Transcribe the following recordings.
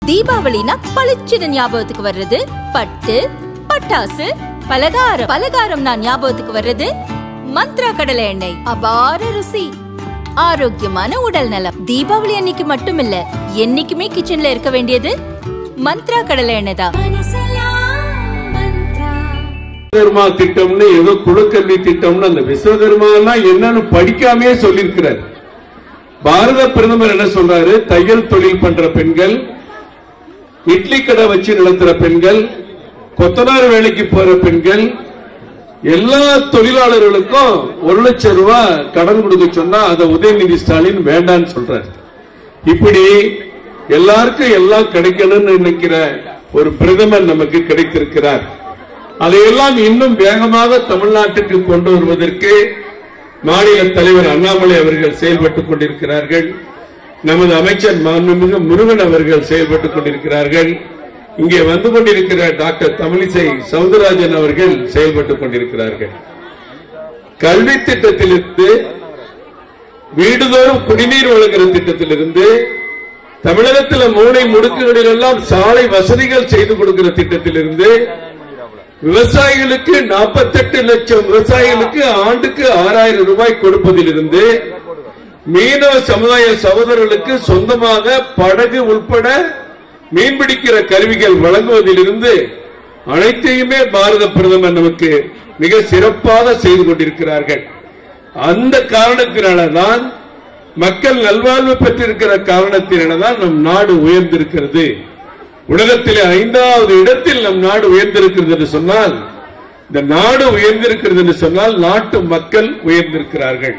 தீபாவளினா பளிச்சுன்னு ஞாபகத்துக்கு வர்றது பட்டு பட்டாசு பலகாரம் பலகாரம் நான் ஞாபகத்துக்கு வர்றது மந்த்ரா கடலை எண்ணெய் அபார ருசி ஆரோக்கியமான உடல் நலம் தீபாவளி அன்னைக்கு மட்டும் இல்ல என்னைக்குமே கிச்சன்ல இருக்க வேண்டியது மந்த்ரா கடலை எண்ணெய் தான் விஸ்வகர்மா திட்டம்னு ஏதோ குலக்கல்வி திட்டம்னு அந்த விஸ்வகர்மா எல்லாம் என்னன்னு படிக்காமே சொல்லியிருக்கிறார் பாரத பிரதமர் என்ன சொல்றாரு தையல் தொழில் பண்ற பெண்கள் இட்லி கடை வச்சு நடத்துற பெண்கள் கொத்தனார் வேலைக்கு போற பெண்கள் எல்லா தொழிலாளர்களுக்கும் ஒரு லட்சம் ரூபாய் கடன் கொடுக்க சொன்னா அதை உதயநிதி ஸ்டாலின் வேண்டான்னு சொல்றாரு இப்படி எல்லாருக்கும் எல்லாம் கிடைக்கணும்னு நினைக்கிற ஒரு பிரதமர் நமக்கு கிடைத்திருக்கிறார் அதையெல்லாம் இன்னும் வேகமாக தமிழ்நாட்டுக்கு கொண்டு வருவதற்கு மாநில தலைவர் அண்ணாமலை அவர்கள் செயல்பட்டுக் கொண்டிருக்கிறார்கள் நமது அமைச்சர் மாண்புமிகு முருகன் அவர்கள் செயல்பட்டுக் கொண்டிருக்கிறார்கள் இங்கே வந்து கொண்டிருக்கிற டாக்டர் தமிழிசை சவுந்தரராஜன் அவர்கள் செயல்பட்டுக் கொண்டிருக்கிறார்கள் கல்வி திட்டத்திலிருந்து வீடுதோறும் குடிநீர் வழங்குகிற திட்டத்திலிருந்து தமிழகத்தில் மூளை முடுக்குகளில் எல்லாம் சாலை வசதிகள் செய்து கொடுக்கிற திட்டத்திலிருந்து விவசாயிகளுக்கு 48 லட்சம் விவசாயிகளுக்கு ஆண்டுக்கு ஆறாயிரம் ரூபாய் கொடுப்பதிலிருந்து மீனவ சமுதாய சகோதரர்களுக்கு சொந்தமாக படகு உட்பட மீன்பிடிக்கிற கருவிகள் வழங்குவதிலிருந்து அனைத்தையுமே பாரத பிரதமர் நமக்கு மிக சிறப்பாக செய்து கொண்டிருக்கிறார்கள் அந்த காரணத்தினாலதான் மக்கள் நல்வாழ்வு பெற்றிருக்கிற காரணத்தினாலதான் நம் நாடு உயர்ந்திருக்கிறது உலகத்திலே ஐந்தாவது இடத்தில் நம் நாடு உயர்ந்திருக்கிறது என்று சொன்னால் இந்த நாடு உயர்ந்திருக்கிறது என்று சொன்னால் நாட்டு மக்கள் உயர்ந்திருக்கிறார்கள்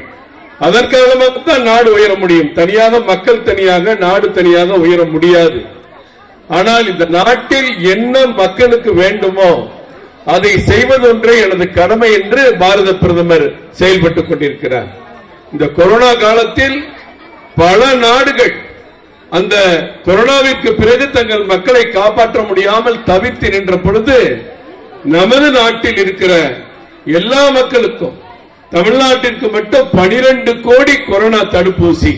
அதற்காக தான் நாடு உயர முடியும் தனியாக மக்கள் தனியாக நாடு தனியாக உயர முடியாது ஆனால் இந்த நாட்டில் என்ன மக்களுக்கு வேண்டுமோ அதை செய்வதொன்றே எனது கடமை என்று பாரத பிரதமர் செயல்பட்டுக் கொண்டிருக்கிறார் இந்த கொரோனா காலத்தில் பல நாடுகள் அந்த கொரோனாவிற்கு பிறகு தங்கள் மக்களை காப்பாற்ற முடியாமல் தவித்து நின்ற பொழுது நமது நாட்டில் இருக்கிற எல்லா மக்களுக்கும் தமிழ்நாட்டிற்கு மட்டும் 12 கோடி கொரோனா தடுப்பூசி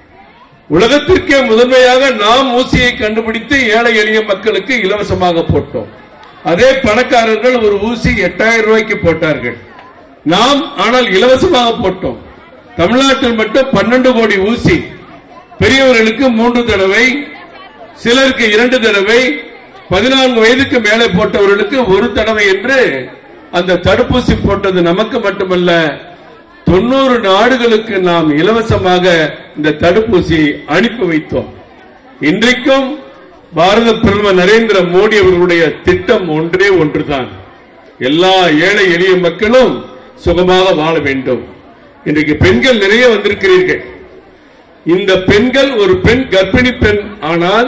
உலகத்திற்கே முதன்மையாக நாம் ஊசியை கண்டுபிடித்து ஏழை எளிய மக்களுக்கு இலவசமாக போட்டோம் அதே பணக்காரர்கள் ஒரு ஊசி எட்டாயிரம் ரூபாய்க்கு போட்டார்கள் நாம் ஆனால் இலவசமாக போட்டோம் தமிழ்நாட்டில் மட்டும் 12 கோடி ஊசி பெரியவர்களுக்கு மூன்று தடவை சிலருக்கு இரண்டு தடவை பதினான்கு வயதுக்கு மேலே போட்டவர்களுக்கு ஒரு தடவை என்று அந்த தடுப்பூசி போட்டது நமக்கு மட்டுமல்ல தொண்ணூறு நாடுகளுக்கு நாம் இலவசமாக இந்த தடுப்பூசியை அனுப்பி வைத்தோம் இன்றைக்கும் பாரத பிரதமர் நரேந்திர மோடி அவர்களுடைய திட்டம் ஒன்றே ஒன்றுதான் எல்லா ஏழை எளிய மக்களும் சுகமாக வாழ வேண்டும் இன்றைக்கு பெண்கள் நிறைய வந்திருக்கிறீர்கள் இந்த பெண்கள் ஒரு பெண் கர்ப்பிணி பெண் ஆனால்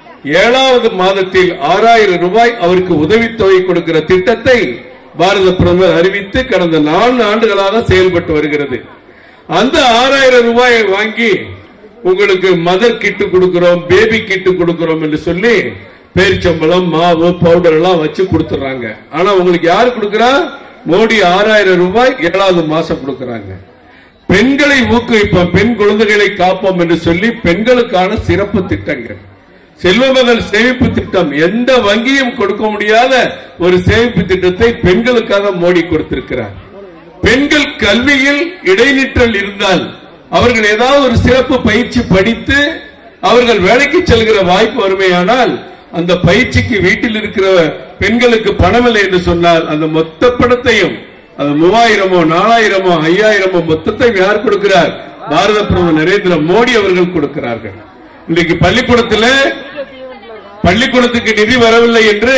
ஏழாவது மாதத்தில் ஆறாயிரம் ரூபாய் அவருக்கு உதவித்தொகை கொடுக்கிற திட்டத்தை பாரத பிரதமர் அறிவித்து கடந்த நான்கு ஆண்டுகளாக செயல்பட்டு வருகிறது அந்த ஆறாயிரம் ரூபாயை வாங்கி உங்களுக்கு மதர் கிட்டு கொடுக்கிறோம் பேபி கிட்டு கொடுக்கிறோம் என்று சொல்லி பேரிச்சம்பளம் மாவு பவுடர் எல்லாம் வச்சு கொடுத்துறாங்க ஆனா உங்களுக்கு யாரு கொடுக்கிறா மோடி ஆறாயிரம் ரூபாய் ஏழாவது மாசம் கொடுக்கறாங்க பெண்களை ஊக்குவிப்போம் பெண் குழந்தைகளை காப்போம் என்று சொல்லி பெண்களுக்கான சிறப்பு திட்டங்கள் செல்வமகள் சேமிப்பு திட்டம் எந்த வங்கியும் கொடுக்க முடியாத ஒரு சேமிப்பு திட்டத்தை பெண்களுக்காக மோடி கொடுத்திருக்கிறார் பெண்கள் கல்வியில் இடைநிற்றல் இருந்தால் அவர்கள் ஏதாவது ஒரு சிறப்பு பயிற்சி படித்து அவர்கள் வேலைக்கு செல்கிற வாய்ப்பு வருமையானால் அந்த பயிற்சிக்கு வீட்டில் இருக்கிற பெண்களுக்கு பணமில்லை என்று சொன்னால் அந்த மொத்த பணத்தையும் அது மூவாயிரமோ நாலாயிரமோ ஐயாயிரமோ மொத்தத்தை யார் கொடுக்கிறார் பாரத பிரதமர் நரேந்திர மோடி அவர்கள் கொடுக்கிறார்கள் இன்றைக்கு பள்ளிக்கூடத்தில் பள்ளிக்கூடத்துக்கு நிதி வரவில்லை என்று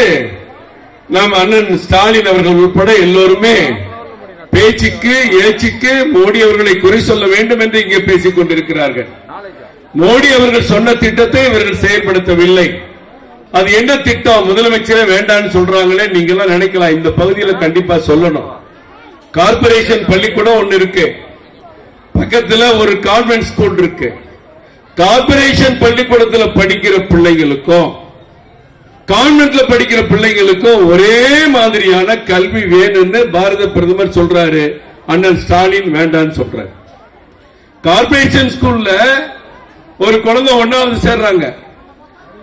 நாம் அண்ணன் ஸ்டாலின் அவர்கள் உட்பட எல்லோருமே பேச்சுக்கு ஏச்சுக்கு மோடி அவர்களை குறை சொல்ல வேண்டும் என்று இங்கே பேசிக் கொண்டிருக்கிறார்கள் மோடி அவர்கள் சொன்ன திட்டத்தை இவர்கள் செயல்படுத்தவில்லை அது என்ன திட்டம் முதலமைச்சரே வேண்டாம்னு சொல்றாங்களே நீங்க எல்லாம் நினைக்கலாம் இந்த பகுதியில் கண்டிப்பா சொல்லணும் கார்பரேஷன் பள்ளிக்கூடம் ஒன்னு இருக்கு பக்கத்துல ஒரு கான்வென்ட் ஸ்கூல் இருக்கு கார்பரேஷன் பள்ளிக்கூடத்தில் படிக்கிற பிள்ளைகளுக்கும் கான்வென்ட்ல படிக்கிற பிள்ளைங்களுக்கும் ஒரே மாதிரியான கல்வி வேணும்னு பாரத பிரதமர் சொல்றாரு அண்ணன் ஸ்டாலின் வேண்டான்னு சொல்றாரு கார்பரேஷன் ஸ்கூல்ல ஒரு குழந்தை ஒன்னாவது சேர்றாங்க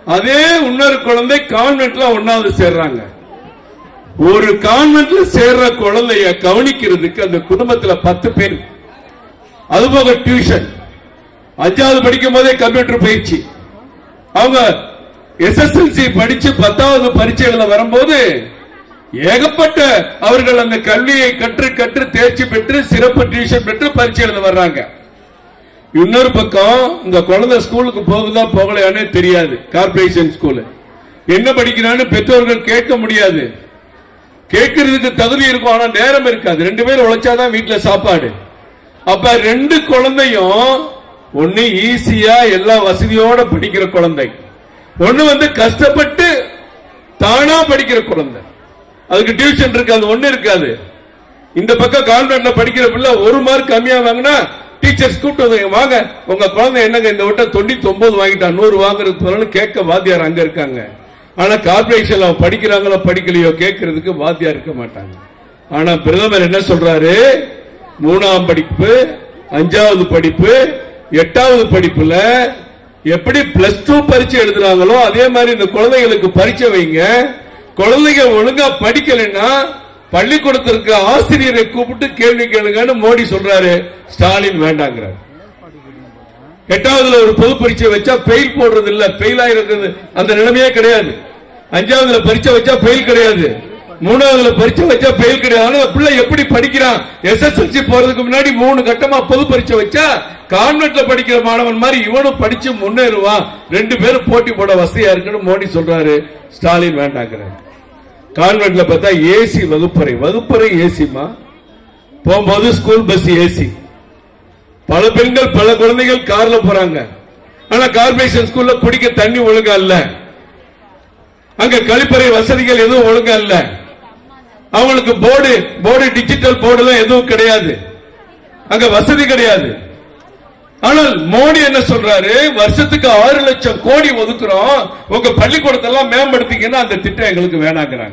அதே இன்னொரு குழந்தை கான்வென்ட்ல ஒன்னாவது சேர்றாங்க ஒரு கான்வென்ட்ல சேர்ற குழந்தைய கவனிக்கிறதுக்கு அந்த குடும்பத்துல பத்து பேர் அதுபோக டியூஷன் அஞ்சாவது படிக்கும் போதே கம்ப்யூட்டர் பயிற்சி அவங்க எஸ்எஸ்எல்சி படிச்சு பத்தாவது பரீட்சை எழுத வரும்போது ஏகப்பட்ட அவர்கள் அந்த கல்வியை கற்று கற்று தேர்ச்சி பெற்று சிறப்பு டியூஷன் பெற்று பரீட்சை எழுத வர்றாங்க இன்னொரு பக்கம் இந்த குழந்தை ஸ்கூலுக்கு போகுதா போகலையானே தெரியாது கார்பரேஷன் ஸ்கூல் என்ன படிக்கிறான்னு பெற்றோர்கள் கேட்க முடியாது கேட்கறதுக்கு தகுதி இருக்கும் ஆனா நேரம் இருக்காது ரெண்டு பேரும் உழைச்சாதான் வீட்டுல சாப்பாடு அப்ப ரெண்டு குழந்தையும் ஒண்ணு ஈஸியா எல்லா வசதியோட படிக்கிற குழந்தை ஒண்ணு வந்து கஷ்டப்பட்டு தானா படிக்கிற குழந்தை அதுக்கு டியூஷன் இருக்காது ஒண்ணு இருக்காது இந்த பக்கம் கான்வென்ட்ல படிக்கிற பிள்ளை ஒரு மார்க் கம்மியா வாங்கினா டீச்சர்ஸ் கூப்பிட்டு வந்து, வாங்க உங்க குழந்தை என்னங்க இந்த விட்ட தொண்ணூத்தி ஒன்பது வாங்கிட்டா நூறு வாங்குறது போறன்னு கேட்க வாத்தியார் அங்க இருக்காங்க ஆனா கார்பரேஷன்ல அவன் படிக்கிறாங்களோ படிக்கலையோ கேட்கறதுக்கு வாத்தியார் இருக்க மாட்டாங்க ஆனா பிரதமர் என்ன சொல்றாரு மூணாம் படிப்பு அஞ்சாவது படிப்பு எட்டாவது படிப்புல எப்படி பிளஸ் டூ பரீட்சை எழுதுறாங்களோ அதே மாதிரி இந்த குழந்தைகளுக்கு பரீட்சை வைங்க குழந்தைங்க ஒழுங்கா படிக்கலைன்னா பள்ளிக்கூடத்திற்கு ஆசிரியரை கூப்பிட்டு கேள்வி கேளுங்கன்னு மோடி சொல்றாரு ஸ்டாலின் வேண்டாங்கிறார் எட்டாவதுல ஒரு பொது பரீட்சை வச்சா ஃபெயில் போடுறது இல்ல ஃபெயில் ஆயிருக்கிறது அந்த நிலைமையே கிடையாது அஞ்சாவதுல பரீட்சை வச்சா ஃபெயில் கிடையாது மூணாவதுல பரீட்சை வச்சா ஃபெயில் கிடையாது ஆனா அந்த பிள்ளை எப்படி படிக்கிறான் எஸ்எஸ்எல்சி போறதுக்கு முன்னாடி மூணு கட்டமா பொது பரீட்சை வச்சா கான்வென்ட்ல படிக்கிற மாணவன் மாதிரி இவனும் படிச்சு முன்னேறுவான் ரெண்டு பேரும் போட்டி போட வசதியா இருக்குன்னு மோடி சொல்றாரு ஸ்டாலின் வேண்டாங்கிறாரு கான்வென்ட்ல பார்த்தா ஏசி வகுப்பறை வகுப்பறை ஏசிமா போகும்போது ஸ்கூல் பஸ் ஏசி பல பெண்கள் பல குழந்தைகள் கார்ல போறாங்க ஆனா கார்பரேஷன் ஸ்கூல்ல குடிக்க தண்ணி ஒழுங்கா இல்ல அங்க கழிப்பறை வசதிகள் எதுவும் ஒழுங்கா இல்ல அவங்களுக்கு போர்டு போர்டு டிஜிட்டல் போர்டு எல்லாம் எதுவும் கிடையாது அங்க வசதி கிடையாது ஆனால் மோடி என்ன சொல்றாரு வருஷத்துக்கு ஆறு லட்சம் கோடி ஒதுக்குறோம் உங்க பள்ளிக்கூடத்தை எல்லாம் மேம்படுத்திங்கன்னா அந்த திட்டம் எங்களுக்கு வேணாங்கிறாங்க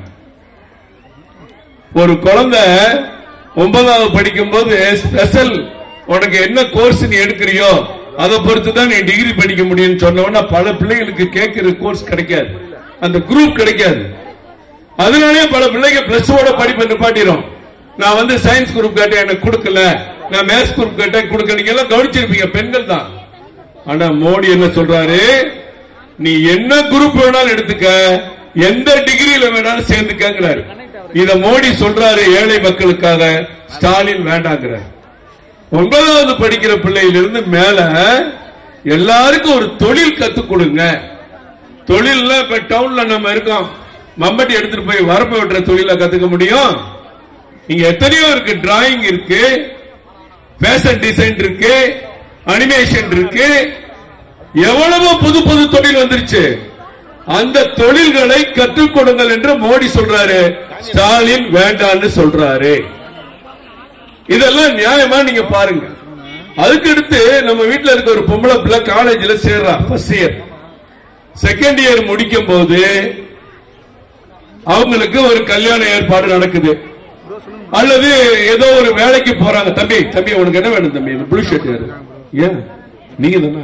ஒரு குழந்தை ஒன்பதாவது படிக்கும் போது ஸ்பெஷல் உனக்கு என்ன கோர்ஸ் நீ எடுக்கிறியோ அதை பொறுத்து தான் நீ டிகிரி படிக்க முடியும்னு சொன்ன உடனே பல பிள்ளைகளுக்கு கேட்கிற கோர்ஸ் கிடைக்காது அந்த குரூப் கிடைக்காது அதனாலே பல பிள்ளைங்க பிளஸ் ஓட படிப்பை நிப்பாட்டிடும் நான் வந்து சயின்ஸ் குரூப் கேட்டேன் எனக்கு கொடுக்கல நான் மேத்ஸ் குரூப் கேட்டேன் கொடுக்க நீங்க எல்லாம் கவனிச்சிருப்பீங்க பெண்கள் தான் ஆனா மோடி என்ன சொல்றாரு நீ என்ன குரூப் வேணாலும் எடுத்துக்க எந்த டிகிரியில வேணாலும் சேர்ந்துக்கங்கிறாரு இத மோடி சொல்றாரு ஏழை மக்களுக்காக ஸ்டாலின் வேண்டாங்கிறார் ஒன்பதாவது படிக்கிற பிள்ளையிலிருந்து மேல எல்லாருக்கும் ஒரு தொழில் கத்துக் கொடுங்க தொழில்ல இப்ப டவுன்ல நம்ம இருக்கோம் மம்பட்டி எடுத்துட்டு போய் வரப்பு வெட்டுற தொழில கத்துக்க முடியும் இங்க எத்தனையோ இருக்கு டிராயிங் இருக்கு ஃபேஷன் டிசைன் இருக்கு அனிமேஷன் இருக்கு எவ்வளவு புது புது தொழில் வந்துருச்சு அந்த தொழில்களை கற்றுக் கொடுங்கள் என்று மோடி சொல்றாரு ஸ்டாலின் வேண்டான்னு சொல்றாரு இதெல்லாம் நியாயமா நீங்க பாருங்க அதுக்கு அடுத்து நம்ம வீட்டுல இருக்க ஒரு பொம்பளை பிள்ளை காலேஜ்ல சேர்றா ஃபர்ஸ்ட் இயர் செகண்ட் இயர் முடிக்கும் போது அவங்களுக்கு ஒரு கல்யாண ஏற்பாடு நடக்குது அல்லது ஏதோ ஒரு வேலைக்கு போறாங்க தம்பி தம்பி உனக்கு என்ன வேணும் தம்பி ப்ளூ ஷர்ட் யாரு ஏன் நீங்க தானே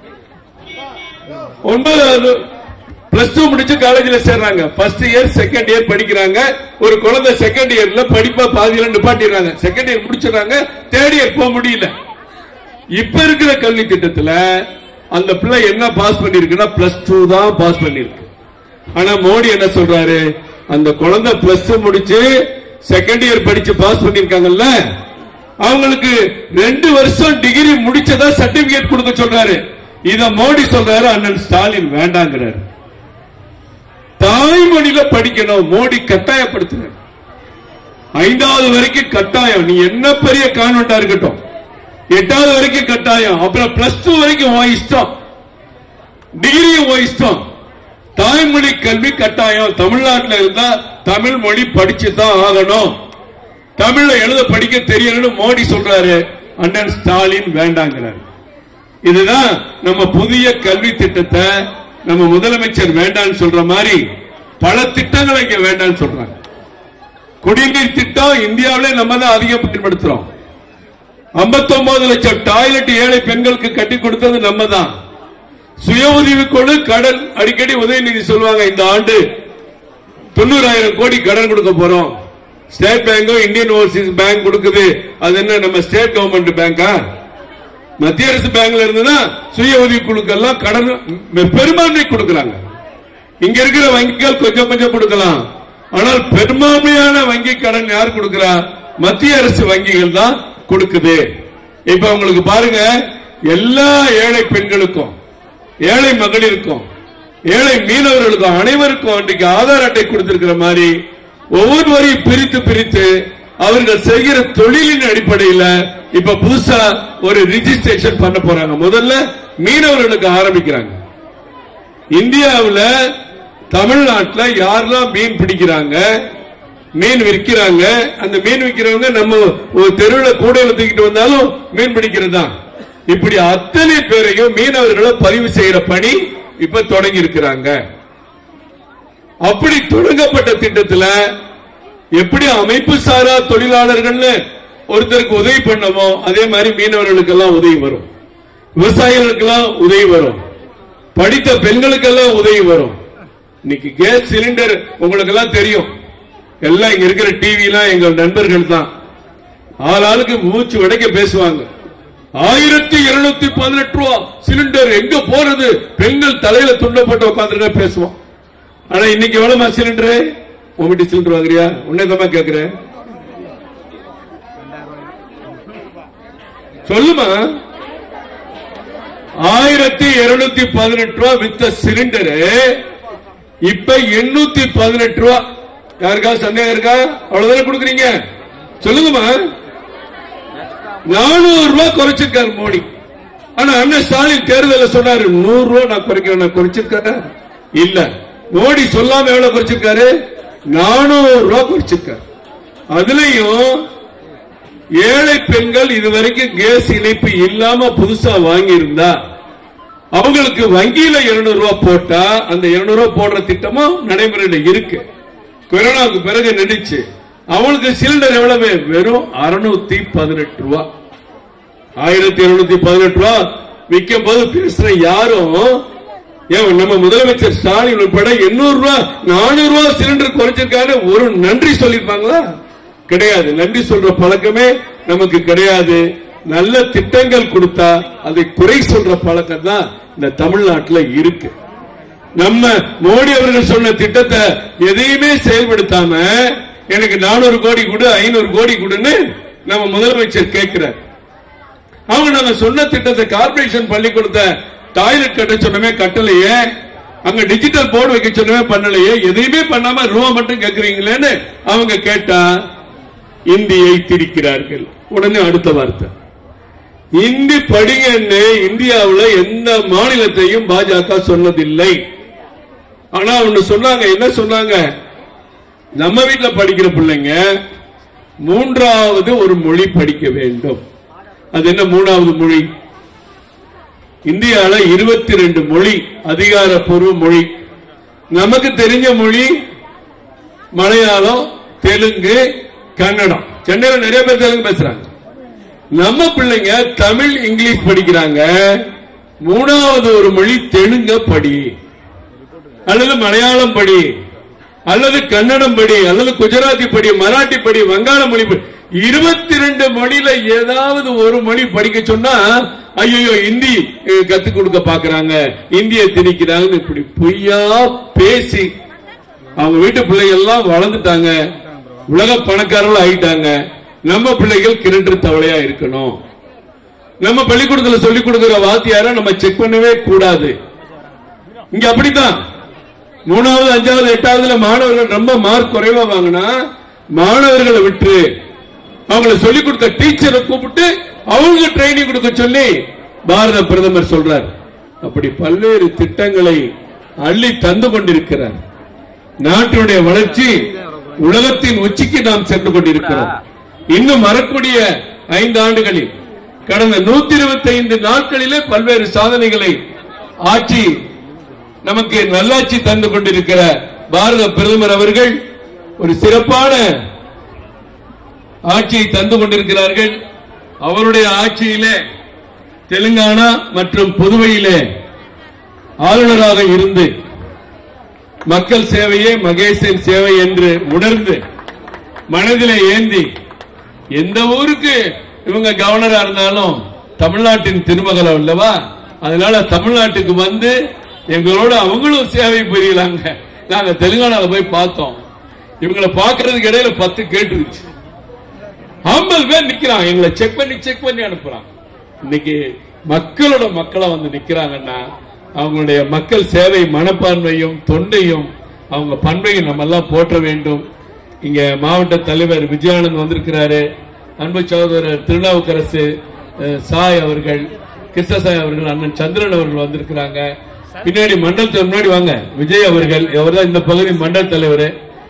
ஒன்பதாவது பிளஸ் டூ முடிச்சு காலேஜ்ல சேர்றாங்க ஃபர்ஸ்ட் இயர் செகண்ட் இயர் படிக்கிறாங்க ஒரு குழந்தை செகண்ட் இயர்ல படிப்பா பாதியில நிப்பாட்டிடுறாங்க செகண்ட் இயர் முடிச்சிடறாங்க தேர்ட் இயர் போக முடியல இப்ப இருக்கிற கல்வி திட்டத்துல அந்த பிள்ளை என்ன பாஸ் பண்ணிருக்குன்னா பிளஸ் டூ தான் பாஸ் பண்ணிருக்கு ஆனா மோடி என்ன சொல்றாரு அந்த குழந்தை பிளஸ் டூ முடிச்சு செகண்ட் இயர் படிச்சு பாஸ் பண்ணிருக்காங்கல்ல அவங்களுக்கு ரெண்டு வருஷம் டிகிரி முடிச்சதா சர்டிபிகேட் கொடுக்க சொல்றாரு இத மோடி சொல்றாரு அண்ணன் ஸ்டாலின் வேண்டாங்கிறாரு தாய்மொழியில படிக்கணும் மோடி கட்டாயப்படுத்துறாரு ஐந்தாவது வரைக்கும் கட்டாயம் நீ என்ன பெரிய கான்வெண்டா இருக்கட்டும் எட்டாவது வரைக்கும் கட்டாயம் அப்புறம் பிளஸ் டூ வரைக்கும் உன் இஷ்டம் டிகிரி உன் இஷ்டம் தாய்மொழி கல்வி கட்டாயம் தமிழ்நாட்டில் இருந்தா தமிழ் மொழி படிச்சு தான் ஆகணும் தமிழ்ல எழுத படிக்க தெரியணும்னு மோடி சொல்றாரு அண்ணன் ஸ்டாலின் வேண்டாங்கிறாரு இதுதான் நம்ம புதிய கல்வி திட்டத்தை நம்ம முதலமைச்சர் வேண்டாம்னு சொல்ற மாதிரி பல திட்டங்களை இங்க வேண்டாம்னு சொல்றாங்க குடிநீர் திட்டம் இந்தியாவிலே நம்ம தான் அதிகம் பயன்படுத்துறோம் 59 லட்சம் டாய்லெட் ஏழை பெண்களுக்கு கட்டி கொடுத்தது நம்ம தான் சுய உதவிக்குழு கடன் அடிக்கடி உதயநிதி சொல்லுவாங்க இந்த ஆண்டு தொண்ணூறாயிரம் கோடி கடன் கொடுக்க போறோம் ஸ்டேட் பேங்கும் இந்தியன் ஓவர்சீஸ் பேங்க் கொடுக்குது அது என்ன நம்ம ஸ்டேட் கவர்மெண்ட் பேங்கா மத்திய அரசு பேங்க்ல இருந்துன்னா சுய உதவி குழுக்கெல்லாம் கடன் பெரும்பான்மை கொடுக்கறாங்க இங்க இருக்கிற வங்கிகள் கொஞ்சம் கொஞ்சம் கொடுக்கலாம் ஆனால் பெரும்பான்மையான வங்கி கடன் யார் கொடுக்கிறா மத்திய அரசு வங்கிகள் தான் கொடுக்குது இப்ப உங்களுக்கு பாருங்க எல்லா ஏழை பெண்களுக்கும் ஏழை மகளிருக்கும் ஏழை மீனவர்களுக்கும் அனைவருக்கும் இன்றைக்கு ஆதார் அட்டை கொடுத்திருக்கிற மாதிரி ஒவ்வொருவரையும் பிரித்து பிரித்து அவர்கள் செய்கிற தொழிலின் அடிப்படையில் இப்ப புதுசா ஒரு ரிஜிஸ்ட்ரேஷன் பண்ண போறாங்க முதல்ல மீனவர்களுக்கு ஆரம்பிக்கிறாங்க இந்தியாவுல தமிழ்நாட்டில் யாரெல்லாம் மீன் பிடிக்கிறாங்க மீன் விற்கிறாங்க அந்த மீன் விற்கிறவங்க நம்ம ஒரு தெருவில் கூடையில தூக்கிட்டு வந்தாலும் மீன் பிடிக்கிறது தான் இப்படி அத்தனை பேரையும் மீனவர்களை பதிவு செய்யற பணி இப்ப தொடங்கி இருக்கிறாங்க அப்படி தொடங்கப்பட்ட திட்டத்துல எப்படி அமைப்பு சாரா தொழிலாளர்கள்னு ஒருத்தருக்கு உதவி பண்ணமோ அதே மாதிரி மீனவர்களுக்கெல்லாம் உதவி வரும் விவசாயிகளுக்கெல்லாம் உதவி வரும் படித்த பெண்களுக்கெல்லாம் உதவி வரும் இன்னைக்கு கேஸ் சிலிண்டர் உங்களுக்கு எல்லாம் தெரியும் எல்லாம் இங்க இருக்கிற டிவி எல்லாம் எங்கள் நண்பர்கள் தான் ஆளாளுக்கு மூச்சு உடைக்க பேசுவாங்க ஆயிரத்தி இருநூத்தி பதினெட்டு ரூபா சிலிண்டர் எங்க போறது பெண்கள் தலையில துண்டப்பட்டு உட்காந்துருக்க பேசுவோம் ஆனா இன்னைக்கு எவ்வளவுமா சிலிண்டர் உங்ககிட்ட சிலிண்டர் வாங்குறியா உன்னதமா கேக்குறேன் சொல்லுமா ஆயிரத்தி இருநூத்தி பதினெட்டு ரூபா வித்த சிலிண்டரு இப்ப எண்ணூத்தி பதினெட்டு ரூபா யாருக்கா சந்தேகம் இருக்கா அவ்வளவுதானே கொடுக்குறீங்க சொல்லுங்கம்மா நானூறு ரூபாய் குறைச்சிருக்காரு மோடி ஆனா அண்ணன் ஸ்டாலின் தேர்தலில் சொன்னாரு நூறு ரூபாய் நான் குறைக்கிறேன் நான் குறைச்சிருக்காரு இல்ல மோடி சொல்லாம எவ்வளவு குறைச்சிருக்காரு நானூறு ரூபாய் குறைச்சிருக்காரு அதுலயும் ஏழை பெண்கள் இதுவரைக்கும் கேஸ் இணைப்பு இல்லாம புதுசா வாங்கி இருந்தா அவங்களுக்கு வங்கியில இருநூறு ரூபாய் போட்டா அந்த இருநூறு ரூபாய் போடுற திட்டமும் நடைமுறையில் இருக்கு கொரோனாவுக்கு பிறகு நின்றுச்சு அவங்களுக்கு சிலிண்டர் எவ்வளவு வெறும் அறுநூத்தி பதினெட்டு ரூபா ஆயிரத்தி இருநூத்தி பதினெட்டு ரூபா விற்கும் போது பேசுற யாரும் ஏன் நம்ம முதலமைச்சர் ஸ்டாலின் உட்பட எண்ணூறு ரூபாய் நானூறு ரூபாய் சிலிண்டர் குறைச்சிருக்காரு ஒரு நன்றி சொல்லிருப்பாங்களா கிடையாது நன்றி சொல்ற பழக்கமே நமக்கு கிடையாது நல்ல திட்டங்கள் கொடுத்தா அதை குறை சொல்ற பழக்கம் தான் இந்த தமிழ்நாட்டில் இருக்கு நம்ம மோடி அவர்கள் சொன்ன திட்டத்தை எதையுமே செயல்படுத்தாம எனக்கு நானூறு கோடி கொடு ஐநூறு கோடி கொடுன்னு நம்ம முதலமைச்சர் கேட்கிறார் அவங்க நம்ம சொன்ன திட்டத்தை கார்பரேஷன் பள்ளிக்கூடத்தை டாய்லெட் கட்ட சொன்னமே கட்டலையே அங்க டிஜிட்டல் போர்டு வைக்க சொன்னமே பண்ணலையே எதையுமே பண்ணாம ரூபா மட்டும் கேக்குறீங்களேன்னு அவங்க கேட்டா இந்தியை திரிக்கிறார்கள் உடனே அடுத்த வார்த்தை இந்தி படிங்கன்னு இந்தியாவுல எந்த மாநிலத்தையும் பாஜக சொன்னதில்லை ஆனா ஒண்ணு சொன்னாங்க என்ன சொன்னாங்க நம்ம வீட்டுல படிக்கிற பிள்ளைங்க மூன்றாவது ஒரு மொழி படிக்க வேண்டும் அது என்ன மூணாவது மொழி இந்தியால இருபத்தி ரெண்டு மொழி அதிகாரப்பூர்வ மொழி நமக்கு தெரிஞ்ச மொழி மலையாளம் தெலுங்கு கன்னடம் சென்னையில நிறைய பேர் தெலுங்கு பேசுறாங்க நம்ம பிள்ளைங்க தமிழ் இங்கிலீஷ் படிக்கிறாங்க மூணாவது ஒரு மொழி தெலுங்க படி அல்லது மலையாளம் படி அல்லது கன்னடம் படி அல்லது குஜராத்தி படி மராட்டி படி வங்காள மொழி படி இருபத்தி ரெண்டு மொழியில ஏதாவது ஒரு மொழி படிக்க சொன்னா ஐயோ இந்தி அஹ், கத்துக் கொடுக்க பாக்குறாங்க இந்திய திணிக்கிறாங்க இப்படி பொய்யா பேசி அவங்க வீட்டு பிள்ளைகள் எல்லாம் வளர்ந்துட்டாங்க உலக பணக்காரர்கள் ஆயிட்டாங்க நம்ம பிள்ளைகள் கிணற்று தவளையா இருக்கணும் நம்ம பள்ளிக்கூடத்துல சொல்லிக் கொடுக்கிற வாத்தியார நம்ம செக் பண்ணவே கூடாது இங்க அப்படித்தான் மூணாவது அஞ்சாவது எட்டாவதுல மாணவர்கள் ரொம்ப மார்க் குறைவா வாங்கினா மாணவர்களை விட்டு அவங்கள சொல்லிக் கொடுத்த டீச்சரை கூப்பிட்டு அவங்க ட்ரைனிங் கொடுக்க சொல்லி பாரத பிரதமர் சொல்றார் அப்படி பல்வேறு திட்டங்களை அள்ளி தந்து கொண்டிருக்கிறார் நாட்டினுடைய வளர்ச்சி உலகத்தின் உச்சிக்கு நாம் சென்று கொண்டிருக்கிறோம் இன்னும் வரக்கூடிய ஐந்து ஆண்டுகளில் கடந்த நூத்தி இருபத்தி ஐந்து நாட்களிலே பல்வேறு சாதனைகளை ஆட்சி நமக்கு நல்லாட்சி தந்து கொண்டிருக்கிற பாரத பிரதமர் அவர்கள் ஒரு சிறப்பான ஆட்சியை தந்து கொண்டிருக்கிறார்கள் அவருடைய ஆட்சியிலே தெலுங்கானா மற்றும் புதுவையிலே ஆளுநராக இருந்து மக்கள் சேவையே மகேசன் சேவை என்று உணர்ந்து மனதிலே ஏந்தி எந்த ஊருக்கு இவங்க கவர்னரா இருந்தாலும் தமிழ்நாட்டின் திருமகலம் அல்லவா அதனால தமிழ்நாட்டுக்கு வந்து எங்களோட அவங்களும் சேவை புரியலாங்க நாங்க தெலுங்கானால போய் பார்த்தோம் இவங்களை பார்க்கறதுக்கு இடையில பத்து கேட்டுருச்சு ஐம்பது பேர் நிக்கிறாங்க எங்களை செக் பண்ணி செக் பண்ணி அனுப்புறாங்க இன்னைக்கு மக்களோட மக்களா வந்து நிக்கிறாங்கன்னா அவங்களுடைய மக்கள் சேவை மனப்பான்மையும் தொண்டையும் அவங்க பண்பையும் நம்ம எல்லாம் போற்ற வேண்டும் இங்க மாவட்ட தலைவர் விஜயானந்த் வந்திருக்கிறாரு அன்பு சகோதரர் திருநாவுக்கரசு அஹ், சாய் அவர்கள் கிருஷ்ணசாய் அவர்கள் அண்ணன் சந்திரன் அவர்கள் வந்திருக்கிறாங்க பின்னாடி மண்டலத்துக்கு முன்னாடி வாங்க விஜய் அவர்கள் இவர்தான் இந்த பகுதி மண்டல தலைவர்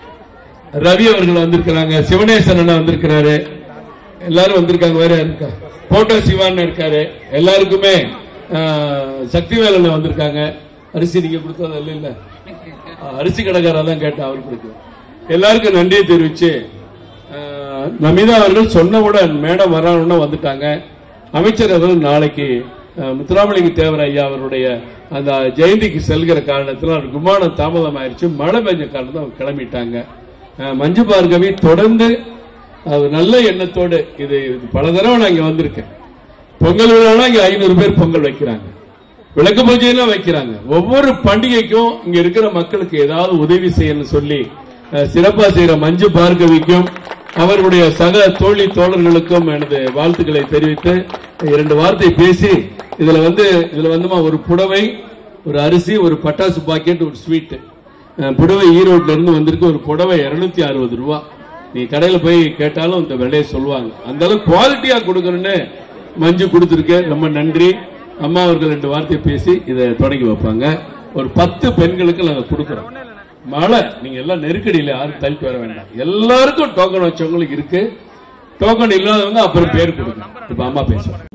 ரவி அவர்கள் வந்திருக்கிறாங்க சிவனேசன் அண்ணா வந்திருக்கிறாரு எல்லாரும் வந்திருக்காங்க வேற யார் இருக்கா போட்டோ சிவான் இருக்காரு எல்லாருக்குமே ஆஹ், சக்திவேல் அண்ணா வந்திருக்காங்க அரிசி நீங்க கொடுத்தது இல்ல இல்ல ஆஹ், அரிசி கடைக்காரர் தான் கேட்டேன் அவர் கொடுக்கும் எல்லாருக்கும் நன்றியை தெரிவிச்சு ஆஹ், நமிதா அவர்கள் சொன்னவுடன் மேடம் வரானுன்னா வந்துட்டாங்க அமைச்சர் அவர்கள் நாளைக்கு ஆஹ், முத்துராமலிங்க தேவர் ஐயா அவருடைய அந்த ஜெயந்திக்கு செல்கிற காரணத்தில் அவர் விமானம் தாமதம் ஆயிடுச்சு மழை பெஞ்ச காரணத்தில் அவங்க கிளம்பிட்டாங்க அஹ் மஞ்சு பார்கவி தொடர்ந்து அது நல்ல எண்ணத்தோடு இது இது பல தடவை நான் இங்க வந்திருக்கேன் பொங்கல் விழானா இங்க ஐநூறு பேர் பொங்கல் வைக்கிறாங்க விளக்கு பூஜையெல்லாம் வைக்கிறாங்க ஒவ்வொரு பண்டிகைக்கும் இங்க இருக்கிற மக்களுக்கு ஏதாவது உதவி செய்யணும்னு சொல்லி அஹ், சிறப்பா செய்யற மஞ்சு பார்கவிக்கும் அவருடைய சக தோழி தோழர்களுக்கும் எனது வாழ்த்துக்களை தெரிவித்து இரண்டு வார்த்தை பேசி இதுல வந்து இதுல வந்துமா ஒரு புடவை ஒரு அரிசி ஒரு பட்டாசு பாக்கெட் ஒரு ஸ்வீட் அஹ் புடவை ஈரோட்ல இருந்து வந்திருக்கு ஒரு புடவை இருநூத்தி அறுபது ரூபா நீ கடையில போய் கேட்டாலும் இந்த விலையை சொல்லுவாங்க அந்த அளவுக்கு குவாலிட்டியா கொடுக்கணும்னு மஞ்சு கொடுத்துருக்கு ரொம்ப நன்றி அம்மா அவர்கள் ரெண்டு வார்த்தையை பேசி இதை தொடங்கி வைப்பாங்க ஒரு பத்து பெண்களுக்கு நாங்க கொடுக்குறோம் மழை நீங்க எல்லாம் நெருக்கடியில யாரும் தள்ளிட்டு வர வேண்டாம் எல்லாருக்கும் டோக்கன் வச்சவங்களுக்கு இருக்கு டோக்கன் இல்லாதவங்க அப்புறம் பேர் கொடுக்கணும் இப்ப அம்மா பேசுவாங்க